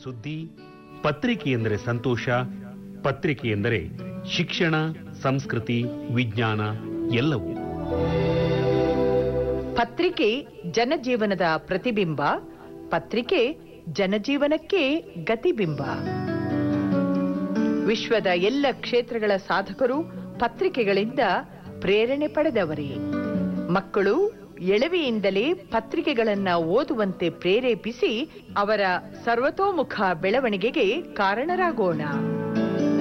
ಸುದ್ದಿ ಪತ್ರಿಕೆ ಎಂದರೆ ಸಂತೋಷ ಪತ್ರಿಕೆ ಎಂದರೆ ಶಿಕ್ಷಣ ಸಂಸ್ಕೃತಿ ವಿಜ್ಞಾನ ಎಲ್ಲವೂ ಪತ್ರಿಕೆ ಜನಜೀವನದ ಪ್ರತಿಬಿಂಬ ಪತ್ರಿಕೆ ಜನಜೀವನಕ್ಕೆ ಗತಿಬಿಂಬ ವಿಶ್ವದ ಎಲ್ಲ ಕ್ಷೇತ್ರಗಳ ಸಾಧಕರು ಪತ್ರಿಕೆಗಳಿಂದ ಪ್ರೇರಣೆ ಪಡೆದವರೇ ಮಕ್ಕಳು ಎಳವೆಯಿಂದಲೇ ಪತ್ರಿಕೆಗಳನ್ನ ಓದುವಂತೆ ಪ್ರೇರೇಪಿಸಿ ಅವರ ಸರ್ವತೋಮುಖ ಬೆಳವಣಿಗೆಗೆ ಕಾರಣರಾಗೋಣ